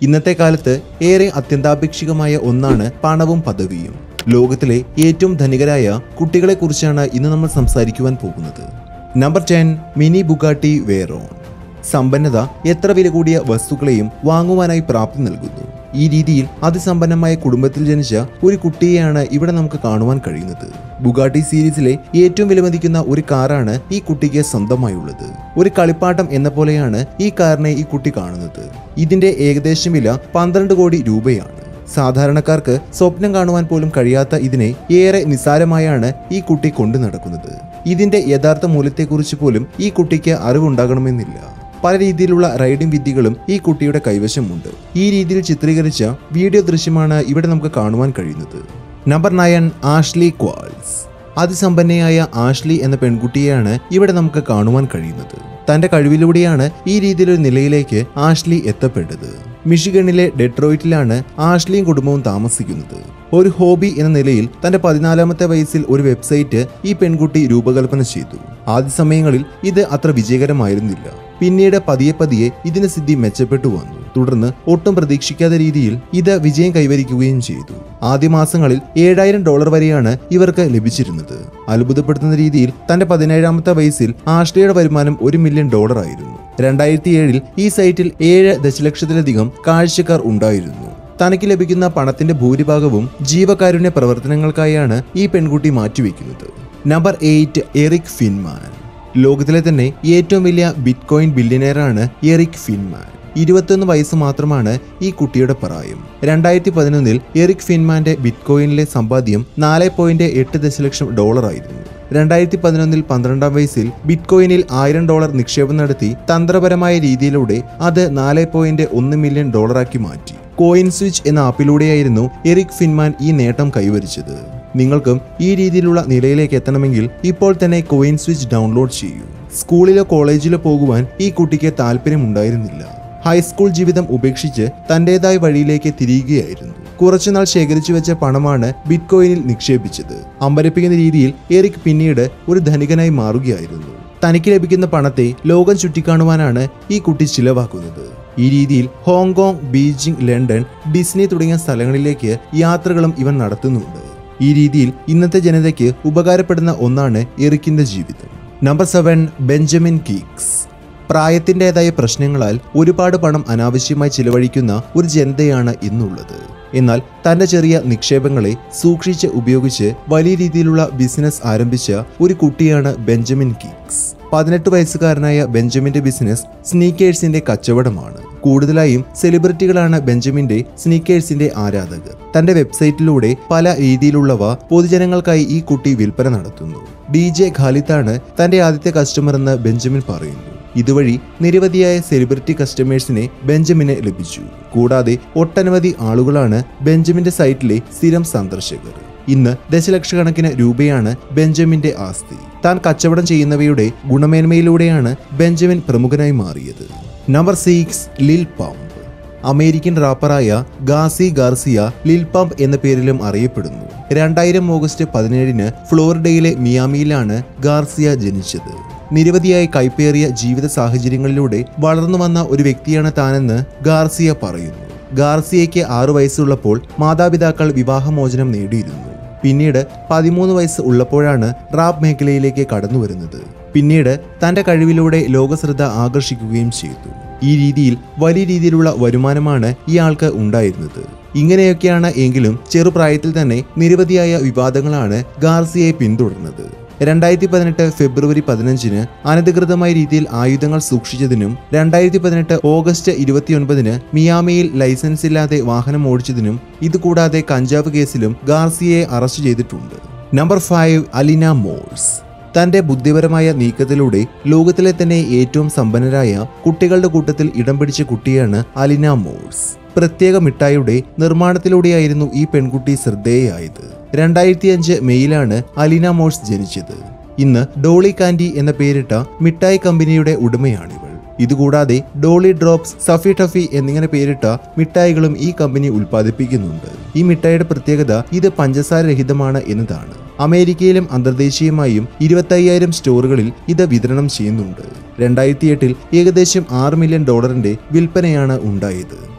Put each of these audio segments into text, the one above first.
ഇന്നത്തെ കാലത്ത് ഏറെ അത്യന്താപേക്ഷികമായ ഒന്നാണ് പണവും പദവിയും ലോകത്തിലെ ഏറ്റവും ധനികരായ കുട്ടികളെക്കുറിച്ചാണ് ഇന്ന് നമ്മൾ സംസാരിക്കുവാൻ പോകുന്നത് number ten mini Bugatti Veyron സമ്പന്നത എത്ര വില കൂടിയ വസ്തുക്കളെയും വാങ്ങുവാനായി പ്രാപ്തി നൽകുന്നു ഈ രീതിയിൽ അതിസമ്പന്നമായ കുടുംബത്തിൽ ജനിച്ച ഒരു കുട്ടിയെയാണ് ഇവിടെ നമുക്ക് കാണുവാൻ കഴിയുന്നത് ബുഗാട്ടി സീരീസിലെ ഏറ്റവും വിലമതിക്കുന്ന ഒരു കാറാണ് ഈ കുട്ടിക്ക് സ്വന്തമായുള്ളത് ഒരു കളിപ്പാട്ടം എന്ന പോലെയാണ് ഈ കാറിനെ ഈ കുട്ടി കാണുന്നത് ഇതിന്റെ ഏകദേശം വില പന്ത്രണ്ട് കോടി രൂപയാണ് സാധാരണക്കാർക്ക് സ്വപ്നം കാണുവാൻ പോലും കഴിയാത്ത ഇതിനെ ഏറെ നിസ്സാരമായാണ് ഈ കുട്ടി കൊണ്ടു നടക്കുന്നത് ഇതിന്റെ യഥാർത്ഥ മൂല്യത്തെക്കുറിച്ച് പോലും ഈ കുട്ടിക്ക് അറിവുണ്ടാകണമെന്നില്ല പല രീതിയിലുള്ള റൈഡിംഗ് വിദ്യകളും ഈ കുട്ടിയുടെ കൈവശമുണ്ട് ഈ രീതിയിൽ ചിത്രീകരിച്ച വീഡിയോ ദൃശ്യമാണ് ഇവിടെ നമുക്ക് കാണുവാൻ കഴിയുന്നത് നമ്പർ നയൻ ആഷ്ലി ക്വാൾസ് അതിസമ്പന്നയായ ആഷ്ലി എന്ന പെൺകുട്ടിയെയാണ് ഇവിടെ നമുക്ക് കാണുവാൻ കഴിയുന്നത് തന്റെ കഴിവിലൂടെയാണ് ഈ രീതിയിലൊരു നിലയിലേക്ക് ആഷ്ലി എത്തപ്പെട്ടത് മിഷിഗണിലെ ഡെട്രോയിറ്റിലാണ് ആഷ്ലിയും കുടുംബവും താമസിക്കുന്നത് ഒരു ഹോബി എന്ന നിലയിൽ തന്റെ പതിനാലാമത്തെ വയസ്സിൽ ഒരു വെബ്സൈറ്റ് ഈ പെൺകുട്ടി രൂപകൽപ്പന ചെയ്തു ആദ്യ സമയങ്ങളിൽ ഇത് അത്ര വിജയകരമായിരുന്നില്ല പിന്നീട് പതിയെ പതിയെ ഇതിന് സിദ്ധി മെച്ചപ്പെട്ടു വന്നു തുടർന്ന് ഒട്ടും പ്രതീക്ഷിക്കാത്ത രീതിയിൽ ഇത് വിജയം കൈവരിക്കുകയും ചെയ്തു ആദ്യ മാസങ്ങളിൽ ഏഴായിരം ഡോളർ വരെയാണ് ഇവർക്ക് ലഭിച്ചിരുന്നത് അത്ഭുതപ്പെടുത്തുന്ന രീതിയിൽ തന്റെ പതിനേഴാമത്തെ വയസ്സിൽ ആഷ്ലിയുടെ വരുമാനം ഒരു മില്യൺ ഡോളർ ആയിരുന്നു രണ്ടായിരത്തി ഏഴിൽ ഈ സൈറ്റിൽ ഏഴ് ദശലക്ഷത്തിലധികം കാഴ്ചക്കാർ ഉണ്ടായിരുന്നു തനിക്ക് ലഭിക്കുന്ന പണത്തിന്റെ ഭൂരിഭാഗവും ജീവകാരുണ്യ പ്രവർത്തനങ്ങൾക്കായാണ് ഈ പെൺകുട്ടി മാറ്റിവെക്കുന്നത് നമ്പർ എയ്റ്റ് എറിക് ഫിൻമാൻ ലോകത്തിലെ തന്നെ ഏറ്റവും വലിയ ബിറ്റ്കോയിൻ ബില്യനെയറാണ് എറിക് ഫിൻമാൻ ഇരുപത്തൊന്ന് വയസ്സ് മാത്രമാണ് ഈ കുട്ടിയുടെ പ്രായം രണ്ടായിരത്തി പതിനൊന്നിൽ എറിക് ഫിൻമാന്റെ ബിറ്റ്കോയിനിലെ സമ്പാദ്യം നാല് പോയിന്റ് എട്ട് ദശലക്ഷം ഡോളർ ആയിരുന്നു രണ്ടായിരത്തി പതിനൊന്നിൽ പന്ത്രണ്ടാം വയസ്സിൽ ബിറ്റ്കോയിനിൽ ആയിരം ഡോളർ നിക്ഷേപം നടത്തി തന്ത്രപരമായ രീതിയിലൂടെ അത് നാല് പോയിന്റ് ഒന്ന് മില്യൺ ഡോളറാക്കി മാറ്റി കോയിൻ സ്വിച്ച് എന്ന ആപ്പിലൂടെയായിരുന്നു എറിക് ഫിൻമാൻ ഈ നേട്ടം കൈവരിച്ചത് നിങ്ങൾക്കും ഈ രീതിയിലുള്ള നിലയിലേക്ക് എത്തണമെങ്കിൽ ഇപ്പോൾ തന്നെ കോയിൻ സ്വിച്ച് ഡൗൺലോഡ് ചെയ്യൂ സ്കൂളിലോ കോളേജിലോ പോകുവാൻ ഈ കുട്ടിക്ക് താല്പര്യമുണ്ടായിരുന്നില്ല ഹൈസ്കൂൾ ജീവിതം ഉപേക്ഷിച്ച് തന്റേതായ വഴിയിലേക്ക് തിരിയുകയായിരുന്നു കുറച്ചുനാൾ ശേഖരിച്ചു വെച്ച പണമാണ് ബിറ്റ്കോയിനിൽ നിക്ഷേപിച്ചത് അമ്പരപ്പിക്കുന്ന രീതിയിൽ എറിക് പിന്നീട് ഒരു ധനികനായി മാറുകയായിരുന്നു തനിക്ക് ലഭിക്കുന്ന പണത്തെ ലോകം ചുറ്റിക്കാണുവാനാണ് ഈ കുട്ടി ചിലവാക്കുന്നത് ഈ രീതിയിൽ ഹോങ്കോങ് ബീജിംഗ് ലണ്ടൻ ഡിസ്നി തുടങ്ങിയ സ്ഥലങ്ങളിലേക്ക് യാത്രകളും ഇവൻ നടത്തുന്നുണ്ട് ഈ രീതിയിൽ ഇന്നത്തെ ജനതയ്ക്ക് ഉപകാരപ്പെടുന്ന ഒന്നാണ് എറിക്കിന്റെ ജീവിതം നമ്പർ സെവൻ ബെഞ്ചമിൻ കീക്സ് പ്രായത്തിൻ്റെതായ പ്രശ്നങ്ങളാൽ ഒരുപാട് പണം അനാവശ്യമായി ചിലവഴിക്കുന്ന ഒരു ജനതയാണ് ഇന്നുള്ളത് എന്നാൽ തന്റെ ചെറിയ നിക്ഷേപങ്ങളെ സൂക്ഷിച്ച് ഉപയോഗിച്ച് വലിയ രീതിയിലുള്ള ബിസിനസ് ആരംഭിച്ച ഒരു കുട്ടിയാണ് ബെഞ്ചമിൻ കീക്സ് പതിനെട്ട് വയസ്സുകാരനായ ബെഞ്ചമിന്റെ ബിസിനസ് സ്നീക്കേഴ്സിന്റെ കച്ചവടമാണ് കൂടുതലായും സെലിബ്രിറ്റികളാണ് ബെഞ്ചമിന്റെ സ്നീക്കേഴ്സിന്റെ ആരാധകർ തന്റെ വെബ്സൈറ്റിലൂടെ പല രീതിയിലുള്ളവ പൊതുജനങ്ങൾക്കായി ഈ കുട്ടി വിൽപ്പന നടത്തുന്നു ഡി ജെ ഖാലിത്താണ് തന്റെ ആദ്യത്തെ കസ്റ്റമർ എന്ന് ബെഞ്ചമിൻ പറയുന്നു ഇതുവഴി നിരവധിയായ സെലിബ്രിറ്റി കസ്റ്റമേഴ്സിനെ ബെഞ്ചമിന് ലഭിച്ചു കൂടാതെ ഒട്ടനവധി ആളുകളാണ് ബെഞ്ചമിന്റെ സൈറ്റിലെ സ്ഥിരം സന്ദർശകർ ഇന്ന് ദശലക്ഷക്കണക്കിന് രൂപയാണ് ബെഞ്ചമിന്റെ ആസ്തി താൻ കച്ചവടം ചെയ്യുന്നവയുടെ ഗുണമേന്മയിലൂടെയാണ് ബെഞ്ചമിൻ പ്രമുഖനായി മാറിയത് number six Lil Pump American റാപ്പറായ ഗാസി ഗാർസിയ ലിൽ പമ്പ് എന്ന പേരിലും അറിയപ്പെടുന്നു രണ്ടായിരം ഓഗസ്റ്റ് പതിനേഴിന് ഫ്ലോറിഡയിലെ മിയാമിയിലാണ് ഗാർസിയ ജനിച്ചത് നിരവധിയായി കൈപ്പേറിയ ജീവിത സാഹചര്യങ്ങളിലൂടെ വളർന്നു വന്ന ഒരു വ്യക്തിയാണ് താനെന്ന് ഗാർസിയ പറയുന്നു ഗാർസിയയ്ക്ക് ആറു വയസ്സുള്ളപ്പോൾ മാതാപിതാക്കൾ വിവാഹമോചനം നേടിയിരുന്നു പിന്നീട് പതിമൂന്ന് വയസ്സ് ഉള്ളപ്പോഴാണ് റാപ്പ് മേഖലയിലേക്ക് കടന്നു വരുന്നത് പിന്നീട് തന്റെ കഴിവിലൂടെ ലോകശ്രദ്ധ ആകർഷിക്കുകയും ചെയ്തു ഈ രീതിയിൽ വലിയ രീതിയിലുള്ള വരുമാനമാണ് ഇയാൾക്ക് ഉണ്ടായിരുന്നത് ഇങ്ങനെയൊക്കെയാണ് എങ്കിലും ചെറുപ്രായത്തിൽ തന്നെ നിരവധിയായ വിവാദങ്ങളാണ് ഗാർസിയയെ പിന്തുടർന്നത് രണ്ടായിരത്തി പതിനെട്ട് ഫെബ്രുവരി പതിനഞ്ചിന് അനധികൃതമായ രീതിയിൽ ആയുധങ്ങൾ സൂക്ഷിച്ചതിനും രണ്ടായിരത്തി പതിനെട്ട് ഓഗസ്റ്റ് ഇരുപത്തിയൊൻപതിന് മിയാമിയിൽ ലൈസൻസ് ഇല്ലാതെ വാഹനം ഓടിച്ചതിനും ഇതുകൂടാതെ കഞ്ചാവ് കേസിലും ഗാർസിയയെ അറസ്റ്റ് ചെയ്തിട്ടുണ്ട് നമ്പർ ഫൈവ് അലിന മോൾസ് തന്റെ ബുദ്ധിപരമായ നീക്കത്തിലൂടെ ലോകത്തിലെ തന്നെ ഏറ്റവും സമ്പന്നരായ കുട്ടികളുടെ കൂട്ടത്തിൽ ഇടം പിടിച്ച കുട്ടിയാണ് അലിന മോൾസ് പ്രത്യേക മിഠായിയുടെ നിർമ്മാണത്തിലൂടെയായിരുന്നു ഈ പെൺകുട്ടി ശ്രദ്ധേയായത് രണ്ടായിരത്തി അഞ്ച് മെയ്യിലാണ് അലിന മോൾസ് ജനിച്ചത് ഇന്ന് ഡോളി കാൻഡി എന്ന പേരിട്ട മിഠായി കമ്പനിയുടെ ഉടമയാണിവൾ ഇതുകൂടാതെ ഡോളി ഡ്രോപ്സ് സഫി ടഫി എന്നിങ്ങനെ പേരിട്ട മിഠായികളും ഈ കമ്പനി ഉൽപ്പാദിപ്പിക്കുന്നുണ്ട് ഈ മിഠായിയുടെ പ്രത്യേകത ഇത് പഞ്ചസാര രഹിതമാണ് എന്നതാണ് അമേരിക്കയിലും അന്തർദേശീയമായും ഇരുപത്തയ്യായിരം സ്റ്റോറുകളിൽ ഇത് വിതരണം ചെയ്യുന്നുണ്ട് രണ്ടായിരത്തി എട്ടിൽ ഏകദേശം ആറ് മില്യൺ ഡോളറിന്റെ വിൽപ്പനയാണ് ഉണ്ടായത്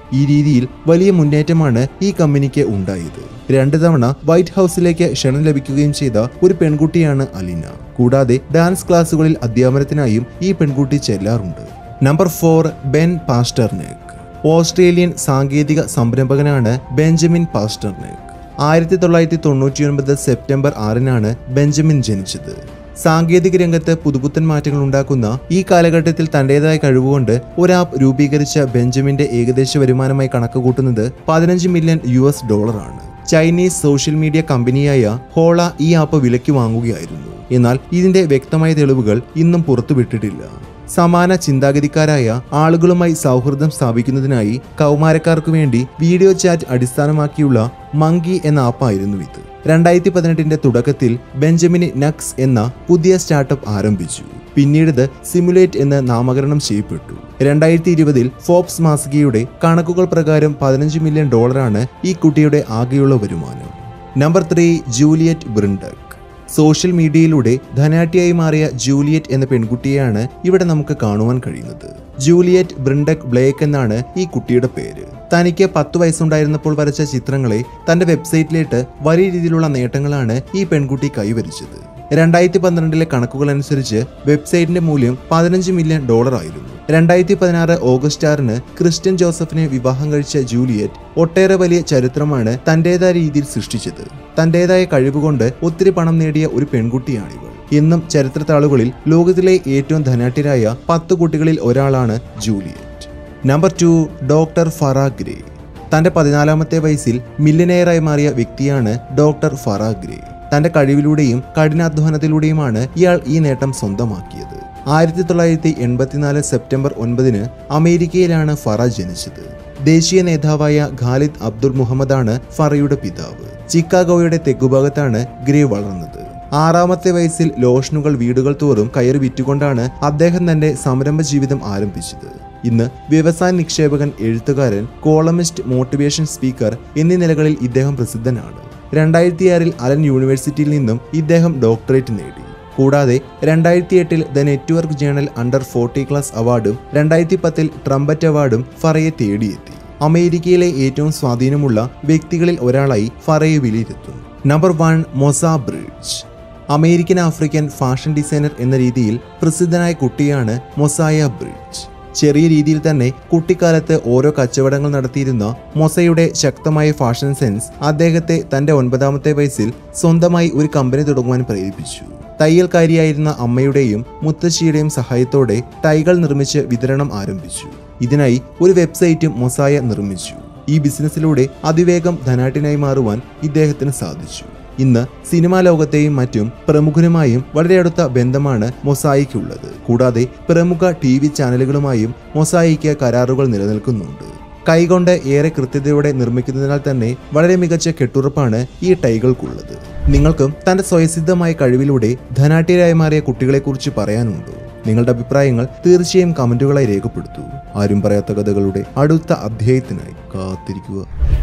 ഈ രീതിയിൽ വലിയ മുന്നേറ്റമാണ് ഈ കമ്പനിക്ക് ഉണ്ടായത് രണ്ട് തവണ വൈറ്റ് ഹൗസിലേക്ക് ക്ഷണം ലഭിക്കുകയും ചെയ്ത ഒരു പെൺകുട്ടിയാണ് അലീന കൂടാതെ ഡാൻസ് ക്ലാസുകളിൽ അധ്യാപനത്തിനായും ഈ പെൺകുട്ടി ചെല്ലാറുണ്ട് number four Ben Pasternak Australian സാങ്കേതിക സംരംഭകനാണ് ബെഞ്ചമിൻ പാസ്റ്റർനെക് ആയിരത്തി തൊള്ളായിരത്തി തൊണ്ണൂറ്റിയൊൻപത് സെപ്റ്റംബർ ആറിനാണ് ബെഞ്ചമിൻ ജനിച്ചത് സാങ്കേതിക രംഗത്ത് പുതുപുത്തൻ മാറ്റങ്ങൾ ഉണ്ടാക്കുന്ന ഈ കാലഘട്ടത്തിൽ തന്റേതായ കഴിവുകൊണ്ട് ഒരു ആപ്പ് രൂപീകരിച്ച ബെഞ്ചമിന്റെ ഏകദേശ വരുമാനമായി കണക്കുകൂട്ടുന്നത് പതിനഞ്ച് മില്യൺ യു എസ് ഡോളറാണ് ചൈനീസ് സോഷ്യൽ മീഡിയ കമ്പനിയായ ഹോള ഈ ആപ്പ് വിലയ്ക്ക് വാങ്ങുകയായിരുന്നു എന്നാൽ ഇതിന്റെ വ്യക്തമായ തെളിവുകൾ ഇന്നും പുറത്തുവിട്ടിട്ടില്ല സമാന ചിന്താഗതിക്കാരായ ആളുകളുമായി സൗഹൃദം സ്ഥാപിക്കുന്നതിനായി കൗമാരക്കാർക്കു വേണ്ടി വീഡിയോ ചാറ്റ് അടിസ്ഥാനമാക്കിയുള്ള മങ്കി എന്ന ആപ്പായിരുന്നു ഇത് രണ്ടായിരത്തി പതിനെട്ടിന്റെ തുടക്കത്തിൽ ബെഞ്ചമിനി നക്സ് എന്ന പുതിയ സ്റ്റാർട്ടപ്പ് ആരംഭിച്ചു പിന്നീട് ഇത് സിമുലേറ്റ് എന്ന് നാമകരണം ചെയ്യപ്പെട്ടു രണ്ടായിരത്തി ഇരുപതിൽ ഫോബ്സ് മാസികയുടെ കണക്കുകൾ പ്രകാരം പതിനഞ്ച് മില്യൺ ഡോളറാണ് ഈ കുട്ടിയുടെ ആകെയുള്ള വരുമാനം number three Juliette Brindak social മീഡിയയിലൂടെ ധനാട്ടിയായി മാറിയ ജൂലിയറ്റ് എന്ന പെൺകുട്ടിയെയാണ് ഇവിടെ നമുക്ക് കാണുവാൻ കഴിയുന്നത് ജൂലിയറ്റ് ബ്രിണ്ടക് ബ്ലേക്ക് എന്നാണ് ഈ കുട്ടിയുടെ പേര് തനിക്ക് പത്ത് വയസ്സുണ്ടായിരുന്നപ്പോൾ വരച്ച ചിത്രങ്ങളെ തന്റെ വെബ്സൈറ്റിലേട്ട് വലിയ രീതിയിലുള്ള നേട്ടങ്ങളാണ് ഈ പെൺകുട്ടി കൈവരിച്ചത് രണ്ടായിരത്തി പന്ത്രണ്ടിലെ കണക്കുകൾ അനുസരിച്ച് വെബ്സൈറ്റിന്റെ മൂല്യം പതിനഞ്ച് മില്യൺ ഡോളർ ആയിരുന്നു രണ്ടായിരത്തി പതിനാറ് ഓഗസ്റ്റ് ആറിന് ക്രിസ്ത്യൻ ജോസഫിനെ വിവാഹം കഴിച്ച ജൂലിയറ്റ് ഒട്ടേറെ വലിയ ചരിത്രമാണ് തന്റേതായ രീതിയിൽ സൃഷ്ടിച്ചത് തന്റേതായ കഴിവുകൊണ്ട് ഒത്തിരി പണം നേടിയ ഒരു പെൺകുട്ടിയാണിവൾ ഇന്നും ചരിത്രത്താളുകളിൽ ലോകത്തിലെ ഏറ്റവും ധനാഢ്യരായ പത്ത് കുട്ടികളിൽ ഒരാളാണ് Juliette number two doctor Farah Gray തന്റെ പതിനാലാമത്തെ വയസ്സിൽ മില്യനെയറായി മാറിയ വ്യക്തിയാണ് ഡോക്ടർ ഫറാഗ്രേ തന്റെ കഴിവിലൂടെയും കഠിനാധ്വാനത്തിലൂടെയുമാണ് ഇയാൾ ഈ നേട്ടം സ്വന്തമാക്കിയത് ആയിരത്തി തൊള്ളായിരത്തി എൺപത്തിനാല് സെപ്റ്റംബർ ഒൻപതിന് അമേരിക്കയിലാണ് ഫറ ജനിച്ചത് ദേശീയ നേതാവായ ഖാലിദ് അബ്ദുൾ മുഹമ്മദാണ് ഫറയുടെ പിതാവ് ചിക്കാഗോയുടെ തെക്കുഭാഗത്താണ് ഗ്രേ വളർന്നത് ആറാമത്തെ വയസ്സിൽ ലോഷനുകൾ വീടുകൾ തോറും കയറി വിറ്റുകൊണ്ടാണ് അദ്ദേഹം തന്റെ സംരംഭ ജീവിതം ആരംഭിച്ചത് ഇന്ന് വ്യവസായ നിക്ഷേപകൻ എഴുത്തുകാരൻ കോളമിസ്റ്റ് മോട്ടിവേഷൻ സ്പീക്കർ എന്നീ നിലകളിൽ ഇദ്ദേഹം പ്രസിദ്ധനാണ് രണ്ടായിരത്തിയാറിൽ അലൻ യൂണിവേഴ്സിറ്റിയിൽ നിന്നും ഇദ്ദേഹം ഡോക്ടറേറ്റ് നേടി കൂടാതെ രണ്ടായിരത്തി എട്ടിൽ the network journal under forty class അവാർഡും രണ്ടായിരത്തി പത്തിൽ ട്രംപറ്റ് അവാർഡും ഫറയെ തേടിയെത്തി അമേരിക്കയിലെ ഏറ്റവും സ്വാധീനമുള്ള വ്യക്തികളിൽ ഒരാളായി ഫറയെ വിലയിരുത്തുന്നു number one Moziah Bridge American African fashion designer എന്ന രീതിയിൽ പ്രസിദ്ധനായ കുട്ടിയാണ് മൊസായ ബ്രിഡ്ജ് ചെറിയ രീതിയിൽ തന്നെ കുട്ടിക്കാലത്ത് ഓരോ കച്ചവടങ്ങൾ നടത്തിയിരുന്ന മൊസയുടെ ശക്തമായ ഫാഷൻ സെൻസ് അദ്ദേഹത്തെ തന്റെ ഒൻപതാമത്തെ വയസ്സിൽ സ്വന്തമായി ഒരു കമ്പനി തുടങ്ങുവാൻ പ്രേരിപ്പിച്ചു തയ്യൽക്കാരിയായിരുന്ന അമ്മയുടെയും മുത്തശ്ശിയുടെയും സഹായത്തോടെ ടൈകൾ നിർമ്മിച്ച് വിതരണം ആരംഭിച്ചു ഇതിനായി ഒരു വെബ്സൈറ്റും മൊസായ നിർമ്മിച്ചു ഈ ബിസിനസ്സിലൂടെ അതിവേഗം ധനാട്ടിനായി മാറുവാൻ ഇദ്ദേഹത്തിന് സാധിച്ചു ഇന്ന് സിനിമാ ലോകത്തെയും മറ്റും പ്രമുഖരുമായും വളരെ അടുത്ത ബന്ധമാണ് മൊസായിക്കുള്ളത് കൂടാതെ പ്രമുഖ ടി വി ചാനലുകളുമായും മൊസായിക്ക് കരാറുകൾ നിലനിൽക്കുന്നുണ്ട് കൈകൊണ്ട് ഏറെ കൃത്യതയോടെ നിർമ്മിക്കുന്നതിനാൽ തന്നെ വളരെ മികച്ച കെട്ടുറപ്പാണ് ഈ ടൈകൾക്കുള്ളത് നിങ്ങൾക്കും തന്റെ സ്വയസിദ്ധമായ കഴിവിലൂടെ ധനാട്യരായി മാറിയ കുട്ടികളെക്കുറിച്ച് പറയാനുണ്ടോ നിങ്ങളുടെ അഭിപ്രായങ്ങൾ തീർച്ചയായും കമന്റുകളായി രേഖപ്പെടുത്തൂ ആരും പറയാത്ത കഥകളുടെ അടുത്ത അധ്യായത്തിനായി കാത്തിരിക്കുക